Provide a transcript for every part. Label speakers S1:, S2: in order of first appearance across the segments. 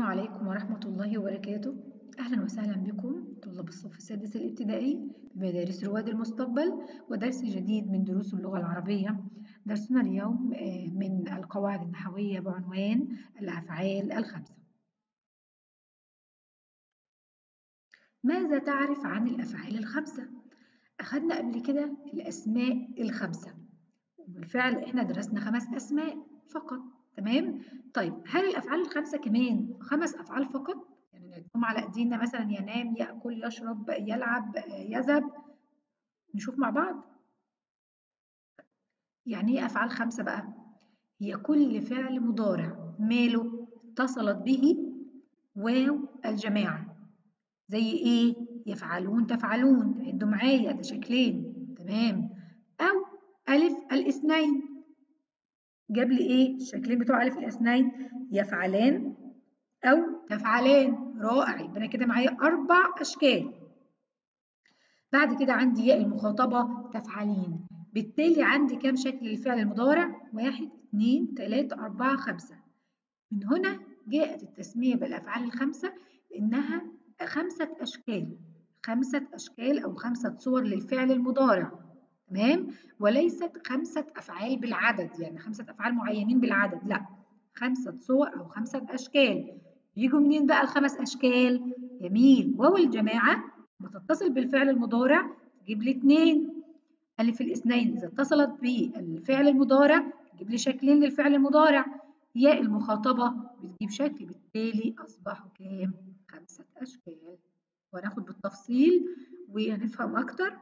S1: عليكم ورحمة الله وبركاته أهلا وسهلا بكم طلاب الصف السادس الابتدائي بمدارس رواد المستقبل ودرس جديد من دروس اللغة العربية درسنا اليوم من القواعد النحوية بعنوان الأفعال الخمسة ماذا تعرف عن الأفعال الخمسة؟ أخذنا قبل كده الأسماء الخمسة وبالفعل إحنا درسنا خمس أسماء فقط تمام طيب هل الافعال الخمسه كمان خمس افعال فقط يعني نعدهم على ايدينا مثلا ينام ياكل يشرب يلعب يذهب نشوف مع بعض يعني ايه افعال خمسه بقى هي كل فعل مضارع ماله اتصلت به واو الجماعه زي ايه يفعلون تفعلون عدوا معايا ده شكلين تمام او الف الاثنين جاب لي ايه الشكلين بتوع الف الاثنين يفعلان او تفعلان رائع يبقى انا كده معايا اربع اشكال بعد كده عندي ياء المخاطبه تفعلين بالتالي عندي كام شكل للفعل المضارع واحد اثنين ثلاثة أربعة خمسة من هنا جاءت التسمية بالأفعال الخمسة لأنها خمسة أشكال خمسة أشكال أو خمسة صور للفعل المضارع تمام وليست خمسة أفعال بالعدد يعني خمسة أفعال معينين بالعدد لا خمسة صور أو خمسة أشكال يجوا منين بقى الخمس أشكال جميل واو الجماعة لما تتصل بالفعل المضارع تجيب لي اتنين ألف الاثنين إذا اتصلت بالفعل المضارع تجيب لي شكلين للفعل المضارع ياء المخاطبة بتجيب شكل بالتالي أصبحوا كام؟ خمسة أشكال وهناخد بالتفصيل وهنفهم أكتر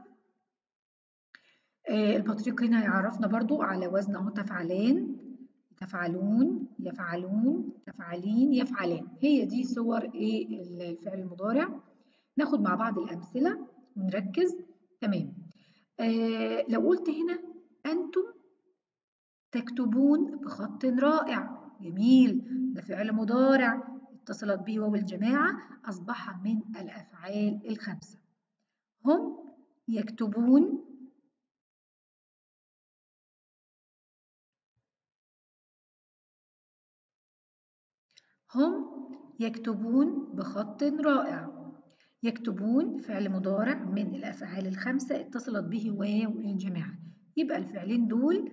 S1: آه البطريق هنا هيعرفنا برضو على وزن اهو تفعلان تفعلون يفعلون تفعلين يفعلان هي دي صور ايه الفعل المضارع ناخد مع بعض الامثله ونركز تمام آه لو قلت هنا انتم تكتبون بخط رائع جميل ده فعل مضارع اتصلت به واو الجماعه اصبح من الافعال الخمسه هم يكتبون هم يكتبون بخط رائع يكتبون فعل مضارع من الأفعال الخمسة اتصلت به واو الجماعة يبقى الفعلين دول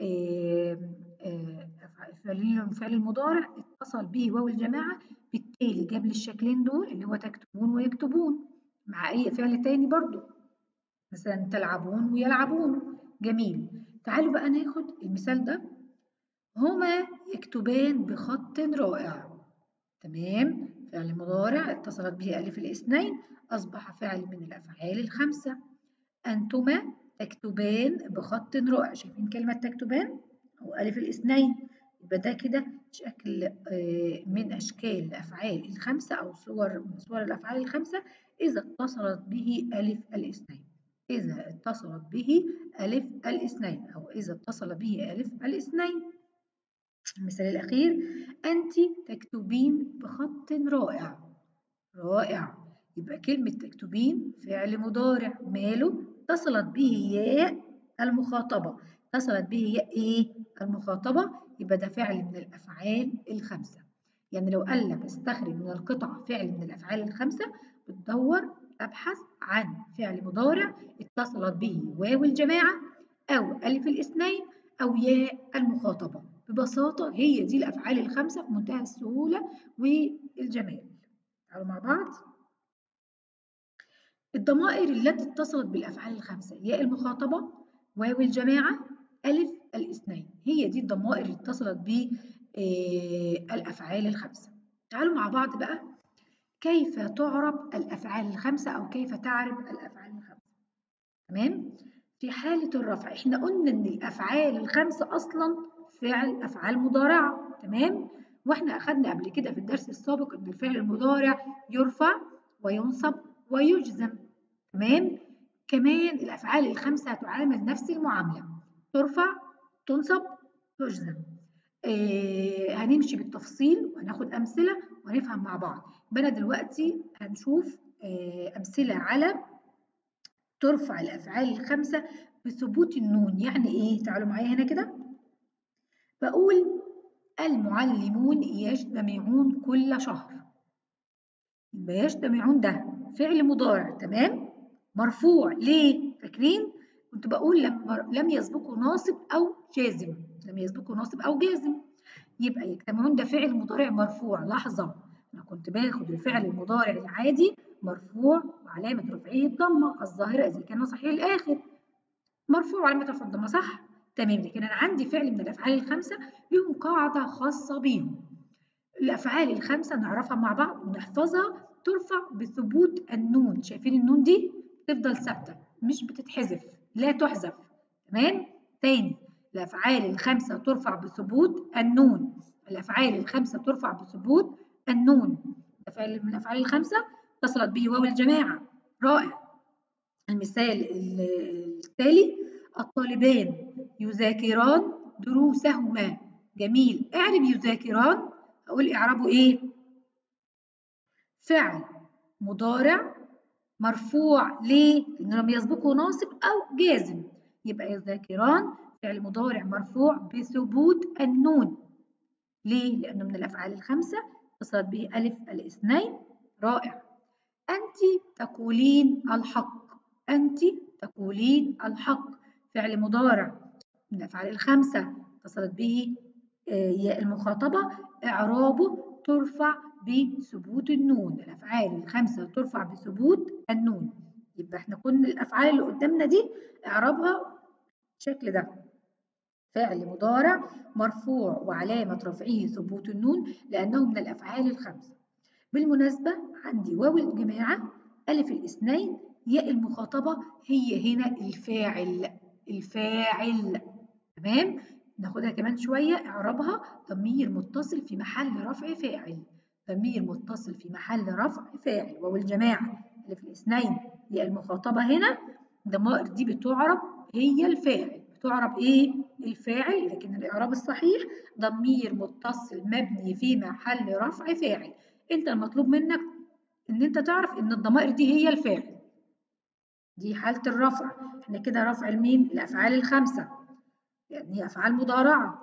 S1: الفعل المضارع اتصل به واو الجماعة بالتالي جاب لي الشكلين دول اللي هو تكتبون ويكتبون مع أي فعل تاني برضو مثلا تلعبون ويلعبون جميل تعالوا بقى ناخد المثال ده هما يكتبان بخط رائع تمام فعل مضارع اتصلت به ألف الاثنين أصبح فعل من الأفعال الخمسة أنتما تكتبان بخط رائع شايفين كلمة تكتبان أو ألف الاثنين يبقى ده كده شكل من أشكال الأفعال الخمسة أو صور من صور الأفعال الخمسة إذا اتصلت به ألف الاثنين إذا اتصلت به ألف الاثنين أو إذا اتصل به ألف الاثنين المثال الأخير أنت تكتبين بخط رائع رائع يبقى كلمة تكتبين فعل مضارع ماله اتصلت به ياء المخاطبة اتصلت به ياء إيه المخاطبة يبقى ده فعل من الأفعال الخمسة يعني لو قال لك استخرج من القطعة فعل من الأفعال الخمسة بتدور أبحث عن فعل مضارع اتصلت به واو الجماعة أو ألف الاثنين أو ياء المخاطبة ببساطة هي دي الأفعال الخمسة في منتهى السهولة والجمال تعالوا مع بعض الضمائر التي اتصلت بالأفعال الخمسة ياء المخاطبة واو الجماعة ألف الاثنين هي دي الضمائر اللي اتصلت بالأفعال الخمسة تعالوا مع بعض بقى كيف تعرب الأفعال الخمسة أو كيف تعرب الأفعال الخمسة تمام في حالة الرفع احنا قلنا ان الأفعال الخمسة أصلا فعل أفعال مضارعة تمام واحنا أخدنا قبل كده في الدرس السابق ان الفعل المضارع يرفع وينصب ويجزم تمام كمان الأفعال الخمسة تعامل نفس المعاملة ترفع تنصب تجزم آه هنمشي بالتفصيل وهناخد أمثلة وهنفهم مع بعض بنا دلوقتي هنشوف آه أمثلة على ترفع الأفعال الخمسة بثبوت النون يعني إيه؟ تعالوا معايا هنا كده بقول المعلمون يجتمعون كل شهر يبقى يجتمعون ده فعل مضارع تمام مرفوع ليه فاكرين كنت بقول لم لم يسبقه ناصب او جازم لم يسبقه ناصب او جازم يبقى يجتمعون ده فعل مضارع مرفوع لحظه انا كنت باخد الفعل المضارع العادي مرفوع وعلامه رفعه الضمه الظاهره اذا كان صحيح الاخر مرفوع وعلامه رفع الضمه صح تمام لكن انا عندي فعل من الافعال الخمسه لهم قاعده خاصه بيهم الافعال الخمسه نعرفها مع بعض ونحفظها ترفع بثبوت النون شايفين النون دي تفضل ثابته مش بتتحذف لا تحذف تمام تاني الافعال الخمسه ترفع بثبوت النون الافعال الخمسه ترفع بثبوت النون فعل من الافعال الخمسه اتصلت به واو الجماعه رائع المثال التالي الطالبان يذاكران دروسهما جميل اعرب يذاكران اقول اعرابه ايه فعل مضارع مرفوع ليه لانه لم يسبقه ناصب او جازم يبقى يذاكران فعل مضارع مرفوع بثبوت النون ليه لانه من الافعال الخمسه اتصلت به الف الاثنين رائع انت تقولين الحق انت تقولين الحق فعل مضارع من الافعال الخمسه اتصلت به ياء المخاطبه اعرابه ترفع بثبوت النون الافعال الخمسه ترفع بثبوت النون يبقى احنا كنا الافعال اللي قدامنا دي اعرابها بالشكل ده فعل مضارع مرفوع وعلامه رفعه ثبوت النون لانه من الافعال الخمسه بالمناسبه عندي واو الجماعه الف الاثنين ياء المخاطبه هي هنا الفاعل الفاعل تمام ناخدها كمان شويه اعرابها ضمير متصل في محل رفع فاعل ضمير متصل في محل رفع فاعل واو الجماعه اللي في الاثنين هي المخاطبه هنا الضمائر دي بتعرب هي الفاعل بتعرب ايه الفاعل لكن الاعراب الصحيح ضمير متصل مبني في محل رفع فاعل انت المطلوب منك ان انت تعرف ان الضمائر دي هي الفاعل دي حاله الرفع احنا كده رفع المين الافعال الخمسه يعني هي افعال مضارعه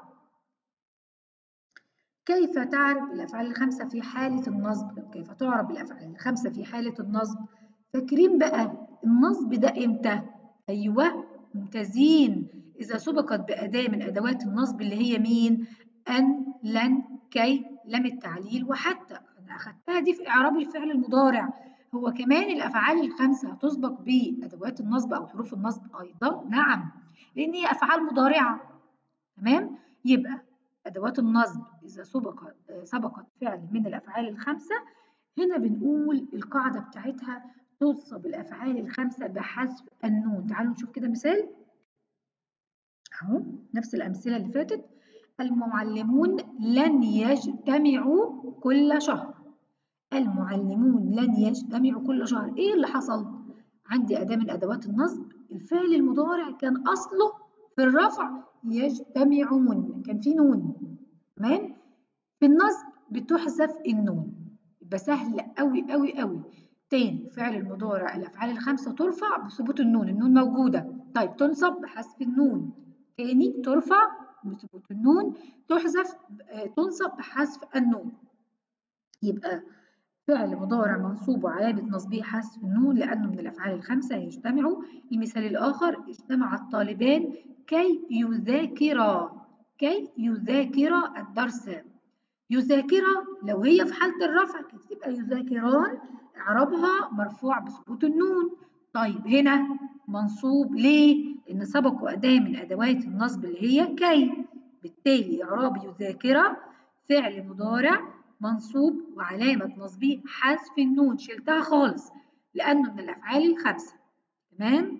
S1: كيف تعرف الأفعال الخمسة في حالة النصب؟ كيف تعرف الأفعال الخمسة في حالة النصب؟ فاكرين بقى النصب ده إمتى؟ أيوه ممتازين إذا سبقت بأداة من أدوات النصب اللي هي مين؟ أن لن كي لم التعليل وحتى أنا أخدتها دي في إعراب الفعل المضارع هو كمان الأفعال الخمسة هتسبق بأدوات النصب أو حروف النصب أيضا نعم لأن هي أفعال مضارعة تمام؟ يبقى أدوات النصب إذا سبقت سبقت فعل من الأفعال الخمسة هنا بنقول القاعدة بتاعتها تنصب الأفعال الخمسة بحذف النون تعالوا نشوف كده مثال أهو نفس الأمثلة اللي فاتت المعلمون لن يجتمعوا كل شهر المعلمون لن يجتمعوا كل شهر إيه اللي حصل؟ عندي أداة من أدوات النصب الفعل المضارع كان أصله في الرفع يجتمعون كان في نون تمام في النصب بتحذف النون يبقى سهل قوي قوي قوي تاني فعل المضارع الافعال الخمسه ترفع بثبوت النون النون موجوده طيب تنصب بحذف النون تاني ترفع بثبوت النون تحذف تنصب بحذف النون يبقى فعل مضارع منصوب وعلامة نصبه حذف النون لأنه من الأفعال الخمسة يجتمع المثال الآخر اجتمع الطالبان كي يذاكرا كي يذاكرا الدرس يذاكرا لو هي في حالة الرفع كانت تبقى يذاكران إعرابها مرفوع بثبوت النون طيب هنا منصوب ليه؟ لأن سبقوا أداة من أدوات النصب اللي هي كي بالتالي إعراب يذاكرا فعل مضارع منصوب وعلامة نصبه حذف النون شلتها خالص لأنه من الأفعال الخمسة تمام؟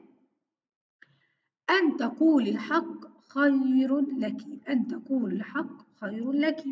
S1: أن تقول الحق خير لك أن تقول الحق خير لك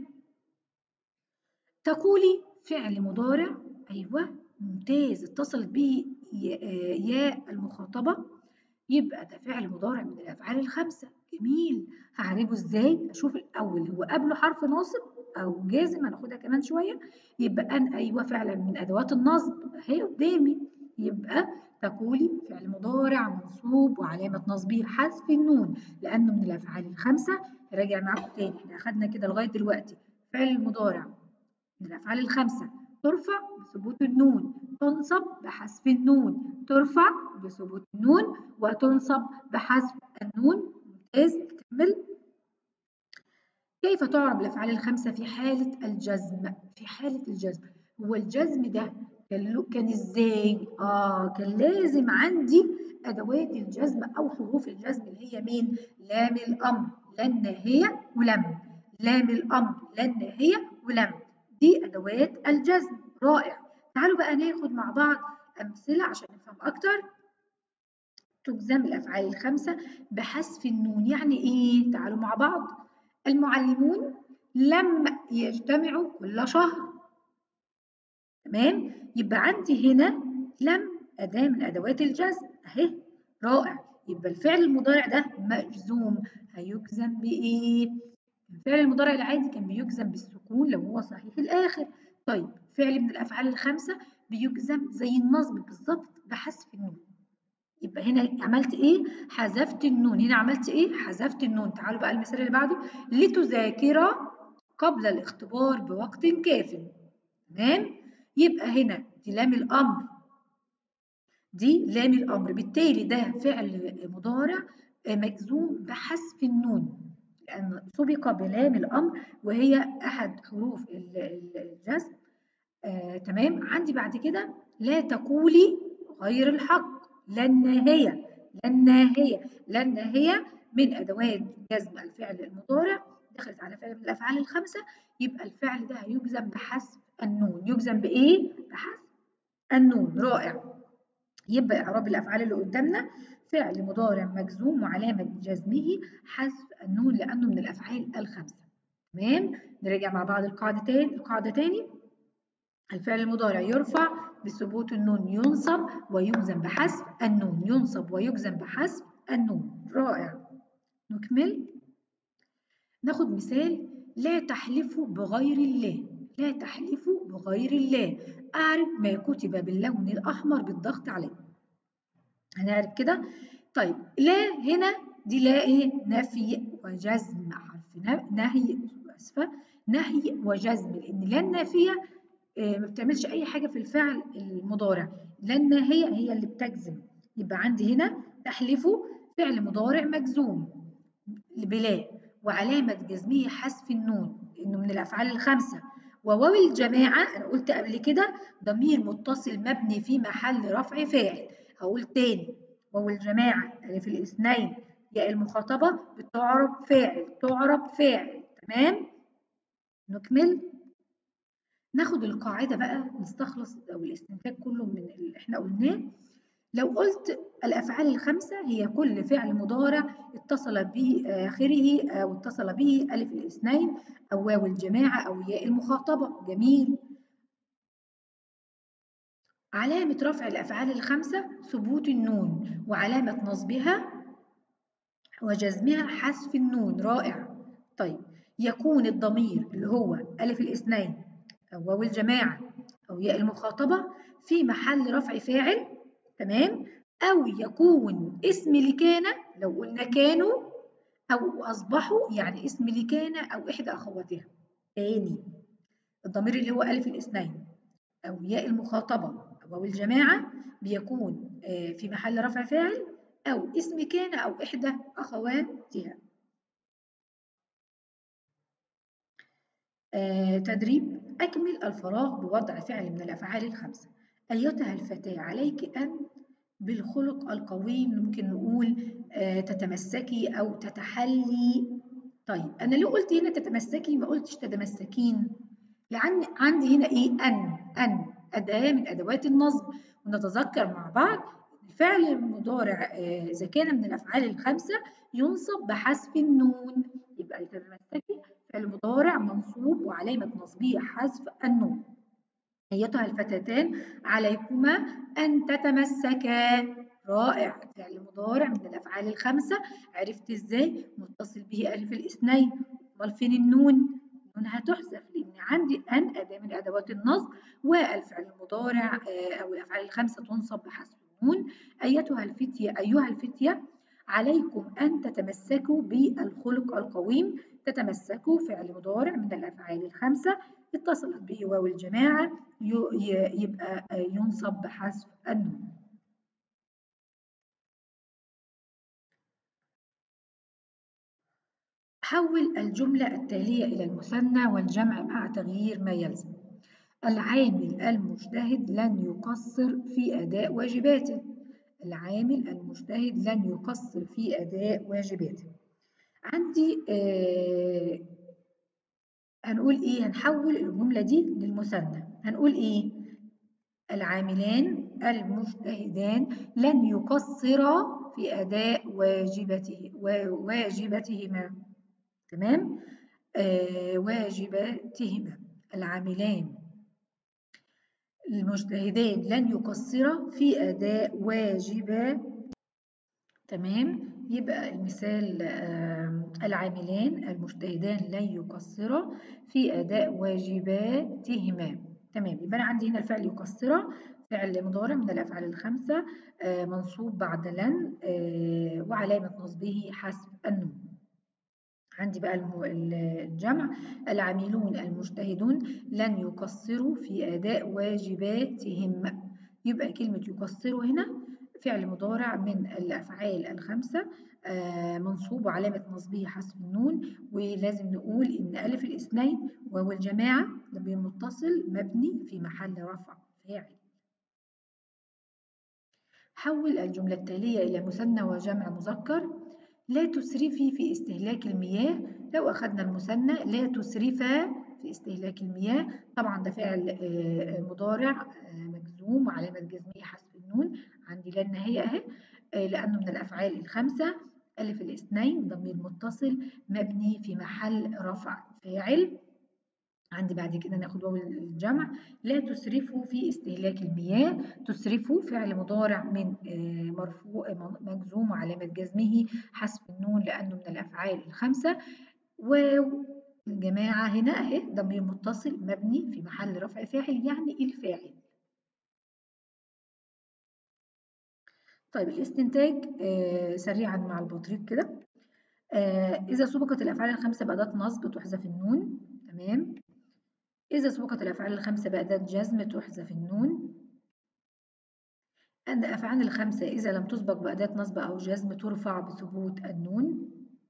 S1: تقولي فعل مضارع أيوة ممتاز اتصلت به ياء المخاطبة يبقى ده فعل مضارع من الأفعال الخمسة جميل هعرفه ازاي أشوف الأول هو قبله حرف ناصب أو جازم هناخدها كمان شوية يبقى أن أيوة فعلا من أدوات النصب أهي قدامي يبقى تقولي فعل مضارع منصوب وعلامة نصبه حذف النون لأنه من الأفعال الخمسة راجع معاكم تاني احنا أخدنا كده لغاية دلوقتي فعل المضارع من الأفعال الخمسة ترفع بثبوت النون تنصب بحذف النون ترفع بثبوت النون وتنصب بحذف النون ممتاز نكمل كيف تعرب الأفعال الخمسة في حالة الجزم في حالة الجزم هو الجزم ده كان كان ازاي اه كان لازم عندي ادوات الجزم او حروف الجزم اللي هي مين لام الامر لا الناهيه ولم لام الامر لا الناهيه ولم دي ادوات الجزم رائع تعالوا بقى ناخد مع بعض امثله عشان نفهم اكتر تجزم الافعال الخمسه بحذف النون يعني ايه تعالوا مع بعض المعلمون لم يجتمعوا كل شهر تمام يبقى عندي هنا لم أداة من أدوات الجزم أهي رائع يبقى الفعل المضارع ده مجزوم هيجزم بإيه؟ الفعل المضارع العادي كان بيجزم بالسكون لو هو صحيح الآخر طيب فعل من الأفعال الخمسة بيجزم زي النصب بالظبط بحذف النون يبقى هنا عملت ايه؟ حذفت النون هنا عملت ايه؟ حذفت النون تعالوا بقى المثال اللي بعده لتذاكر قبل الاختبار بوقت كاف تمام؟ يبقى هنا دي لام الأمر دي لام الأمر بالتالي ده فعل مضارع مجزوم بحذف النون لأن سبق بلام الأمر وهي أحد حروف الجزم آه، تمام عندي بعد كده لا تقولي غير الحق لن هي لن هي لن هي من أدوات جزم الفعل المضارع دخلت على فعل من الأفعال الخمسة يبقى الفعل ده هيجزم بحذف النون يجزم بإيه؟ بحذف النون رائع يبقى إعراب الأفعال اللي قدامنا فعل مضارع مجزوم وعلامة جزمه حذف النون لأنه من الأفعال الخمسة تمام نراجع مع بعض القاعدة تاني القاعدة تاني الفعل المضارع يرفع بثبوت النون ينصب ويجزم بحذف النون ينصب ويجزم بحذف النون رائع نكمل ناخد مثال لا تحلفوا بغير الله لا تحلفوا بغير الله أعرف ما كتب باللون الأحمر بالضغط عليه هنعرف كده طيب لا هنا دي لا ايه نفي وجزم حرف نهي اسفه نهي وجزم لان لا النافيه ما بتعملش اي حاجه في الفعل المضارع لا الناهيه هي اللي بتجزم يبقى عندي هنا تحلفه فعل مضارع مجزوم بلا وعلامه جزمه حذف النون انه من الافعال الخمسه وواو الجماعة أنا قلت قبل كده ضمير متصل مبني في محل رفع فاعل هقول تاني واو الجماعة ألف الاثنين ياء المخاطبة بتعرب فاعل تعرب فاعل تمام نكمل ناخد القاعدة بقى نستخلص أو الاستنتاج كله من اللي احنا قلناه لو قلت الأفعال الخمسة هي كل فعل مضارع اتصل به آخره أو اتصل به ألف الاثنين أو واو الجماعة أو ياء المخاطبة جميل علامة رفع الأفعال الخمسة ثبوت النون وعلامة نصبها وجزمها حذف النون رائع طيب يكون الضمير اللي هو ألف الاثنين أو واو الجماعة أو ياء المخاطبة في محل رفع فاعل تمام أو يكون اسم لكان لو قلنا كانوا أو أصبحوا يعني اسم لكان أو إحدى أخواتها تاني الضمير اللي هو ألف الاثنين أو ياء المخاطبة أو الجماعة بيكون في محل رفع فاعل أو اسم كان أو إحدى أخواتها تدريب أكمل الفراغ بوضع فعل من الأفعال الخمسة أيتها الفتاة عليك أن بالخلق القويم ممكن نقول آه تتمسكي أو تتحلي طيب أنا ليه قلت هنا تتمسكي ما قلتش تتمسكين لأن عندي هنا إيه أن أن أداة من أدوات النصب ونتذكر مع بعض الفعل المضارع آه إذا كان من الأفعال الخمسة ينصب بحذف النون يبقى تتمسكي فعل مضارع منصوب وعلامة نصبه حذف النون أيتها الفتاتان عليكما أن تتمسكا رائع فعل مضارع من الأفعال الخمسة عرفت إزاي متصل به ألف الاثنين أمال فين النون النون هتحذف لأن عندي أن أداة من أدوات النصب والفعل المضارع أو الأفعال الخمسة تنصب بحذف النون أيتها الفتية أيها الفتية عليكم أن تتمسكوا بالخلق القويم تتمسكوا فعل مضارع من الأفعال الخمسة اتصلت به واو الجماعة يبقى ينصب بحذف النون حول الجملة التالية إلى المثنى والجمع مع تغيير ما يلزم العامل المجتهد لن يقصر في أداء واجباته العامل المجتهد لن يقصر في أداء واجباته عندي آه هنقول إيه هنحول الجملة دي للمثنى هنقول إيه العاملان المجتهدان لن يقصرا في أداء واجبته واجبتهما تمام آه واجباتهما العاملان المجتهدان لن يقصرا في أداء واجبات تمام يبقى المثال آه العاملان المجتهدان لن يقصرا في أداء واجباتهما تمام يبقى أنا عندي هنا الفعل يقصرا فعل مضارع من الأفعال الخمسة آه منصوب بعد لن آه وعلامة نصبه حسب النون عندي بقى الجمع العاملون المجتهدون لن يقصروا في أداء واجباتهم يبقى كلمة يقصروا هنا فعل مضارع من الأفعال الخمسة منصوب وعلامة نصبه حذف النون ولازم نقول إن ألف الاثنين وهو الجماعة ضمير متصل مبني في محل رفع فاعل حول الجملة التالية إلى مثنى وجمع مذكر لا تسرفي في استهلاك المياه لو أخذنا المثنى لا تسرفا في استهلاك المياه طبعا ده فعل مضارع مجزوم وعلامة جزمه حذف النون عندي لا النهاية أهي لأنه من الأفعال الخمسة ألف الاثنين ضمير متصل مبني في محل رفع فاعل عندي بعد كده ناخد واو الجمع لا تسرفوا في استهلاك المياه تسرفوا فعل مضارع من مرفوع مجزوم وعلامة جزمه حذف النون لأنه من الأفعال الخمسة واو الجماعة هنا أهي ضمير متصل مبني في محل رفع فاعل يعني الفاعل طيب الاستنتاج آه سريعا مع البطريق كده آه إذا سبقت الأفعال الخمسة بأداة نصب تحذف النون تمام إذا سبقت الأفعال الخمسة بأداة جزم تحذف النون أن الأفعال الخمسة إذا لم تسبق بأداة نصب أو جزم ترفع بثبوت النون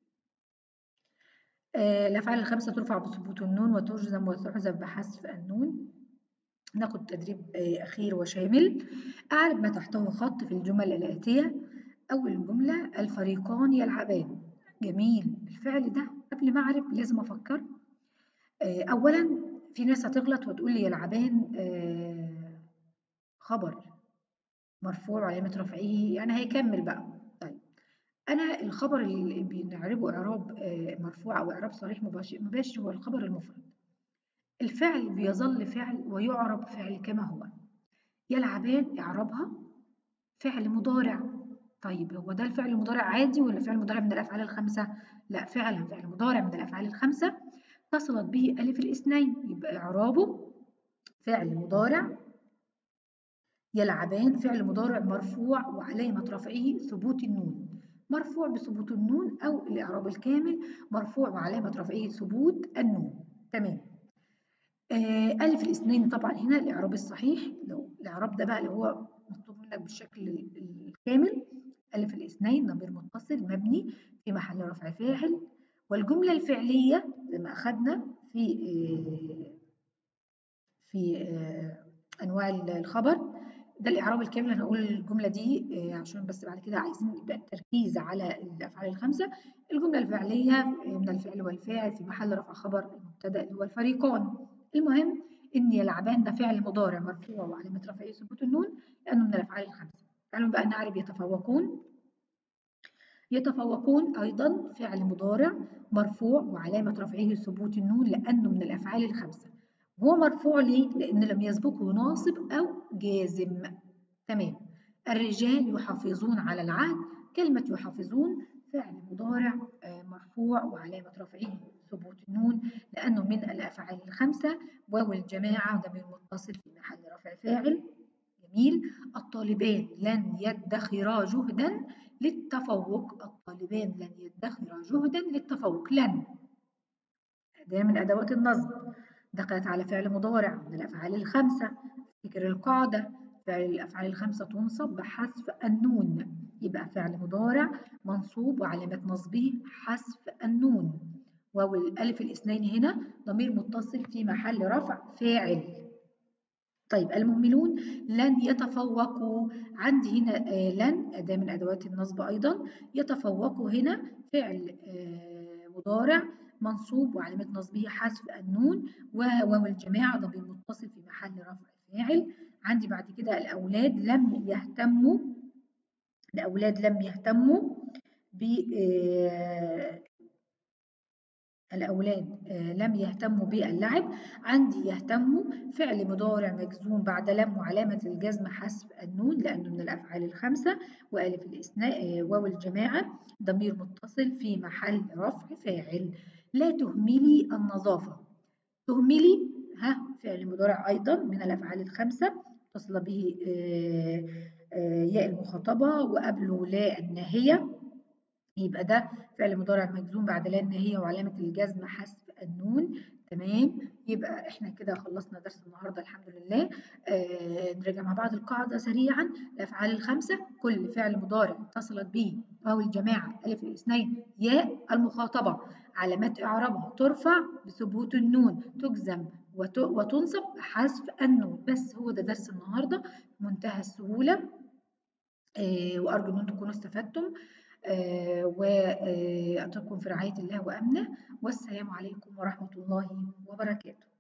S1: آه الأفعال الخمسة ترفع بثبوت النون وتجزم وتحذف بحذف النون ناخد تدريب آه أخير وشامل أعرف ما تحته خط في الجمل الآتية أول جملة الفريقان يلعبان جميل الفعل ده قبل ما أعرف لازم أفكر آه أولا في ناس هتغلط وتقول لي يلعبان آه خبر مرفوع وعلامة رفعه يعني هيكمل بقى طيب أنا الخبر اللي بنعربه إعراب آه مرفوع أو إعراب صريح مباشر, مباشر هو الخبر المفرد الفعل بيظل فعل ويعرب فعل كما هو يلعبان إعرابها فعل مضارع طيب هو ده الفعل المضارع عادي ولا فعل مضارع من الأفعال الخمسة؟ لا فعلا فعل مضارع من الأفعال الخمسة اتصلت به ألف الاثنين يبقى إعرابه فعل مضارع يلعبان فعل مضارع مرفوع وعلامة رفعه ثبوت النون مرفوع بثبوت النون أو الإعراب الكامل مرفوع وعلامة رفعه ثبوت النون تمام آه ألف الاثنين طبعا هنا الإعراب الصحيح لو الإعراب ده بقى اللي هو مطلوب منك بالشكل الكامل ألف الاثنين ضمير متصل مبني في محل رفع فاعل والجملة الفعلية زي ما أخذنا في في أنواع الخبر ده الإعراب الكامل هنقول الجملة دي عشان بس بعد كده عايزين يبقى التركيز على الأفعال الخمسة الجملة الفعلية من الفعل والفاعل في محل رفع خبر المبتدأ اللي هو الفريقان المهم إن يلعبان ده فعل مضارع مرفوع وعلامة رفعه ثبوت النون لأنه من الأفعال الخمسة تعالوا بقى نعرف يتفوقون يتفوقون أيضا فعل مضارع مرفوع وعلامة رفعه ثبوت النون لأنه من الأفعال الخمسة هو مرفوع ليه؟ لأن لم يسبقه ناصب أو جازم تمام الرجال يحافظون على العهد كلمة يحافظون فعل مضارع مرفوع وعلامة رفعه ثبوت النون لأنه من الأفعال الخمسة واو الجماعة ضمير متصل في محل رفع فاعل جميل الطالبان لن يدخرا جهدا للتفوق الطالبان لن يدخرا جهدا للتفوق لن ده من أدوات النصب دخلت على فعل مضارع من الأفعال الخمسة افتكر القاعدة فعل الأفعال الخمسة تنصب بحذف النون يبقى فعل مضارع منصوب وعلامة نصبه حذف النون واو الألف الاثنين هنا ضمير متصل في محل رفع فاعل طيب المهملون لن يتفوقوا عندي هنا آه لن أداة من أدوات النصب أيضا يتفوقوا هنا فعل آه مضارع منصوب وعلامة نصبه حذف النون وواو الجماعة ضمير متصل في محل رفع فاعل عندي بعد كده الأولاد لم يهتموا الأولاد لم يهتموا ب الأولاد لم يهتموا باللعب عندي يهتموا فعل مضارع مجزوم بعد لم وعلامة الجزم حذف النون لأنه من الأفعال الخمسة وألف الاثناء واو الجماعة ضمير متصل في محل رفع فاعل لا تهملي النظافة تهملي ها فعل مضارع أيضا من الأفعال الخمسة اتصل به ياء المخاطبة وقبله لا الناهية يبقى ده فعل مضارع مجزوم بعد لا الناهية وعلامة الجزم حذف النون تمام يبقى احنا كده خلصنا درس النهارده الحمد لله آه نرجع مع بعض القاعده سريعا الافعال الخمسه كل فعل مضارع اتصلت به واو الجماعه الف الاثنين ياء المخاطبه علامات اعرابها ترفع بثبوت النون تجزم وتنصب بحذف النون بس هو ده درس النهارده منتهى السهوله آه وارجو ان انتم تكونوا استفدتم آه وأترككم في رعاية الله وأمنه والسلام عليكم ورحمة الله وبركاته